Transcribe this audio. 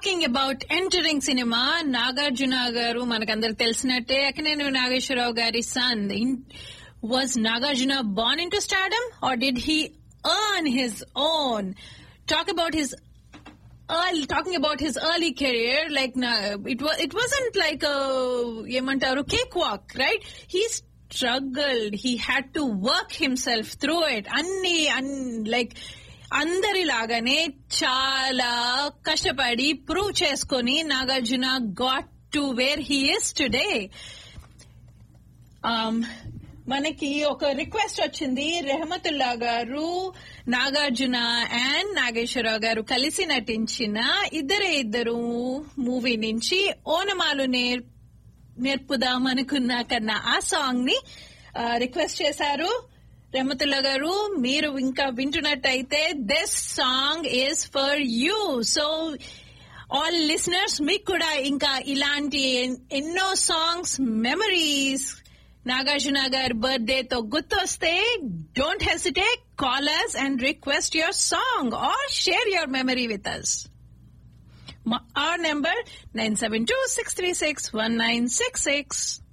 talking about entering cinema Nagarjuna garu మనకందరికి తెలిసినట్టే అక్కినేని నాగేశ్వరరావు గారి son was Nagarjuna born into stardom or did he earn his own talk about his early talking about his early career like na- it was it wasn't like a ఏమంటారు cakewalk right he struggled he had to work himself through it అన్ని like అందరిలాగానే చాలా కష్టపడి prove చేసుకొని Nagarjuna got to where he is today మనకి ఒక request వచ్చింది రెహమతుల్లా గారు నాగార్జున అండ్ నాగేశ్వరరావు గారు కలిసి నటించిన ఇద్దరే ఇద్దరు మూవీ నుంచి ఓనమాలు నేర్ నేర్పుదాం అనుకున్నా కన్నా ఆ సాంగ్ ని రిక్వెస్ట్ చేశారు రెహమతుల్లా గారు మీరు ఇంకా వింటున్నట్టయితే this song is for you so all listeners మీకు కూడా ఇంకా ఇలాంటి ఎన్- ఎన్నో సాంగ్స్ మెమరీస్ నాగార్జున గారి బర్త్డే తో గుర్తొస్తే don't hesitate call us and request your song or share your memory with us our number 972-636-1966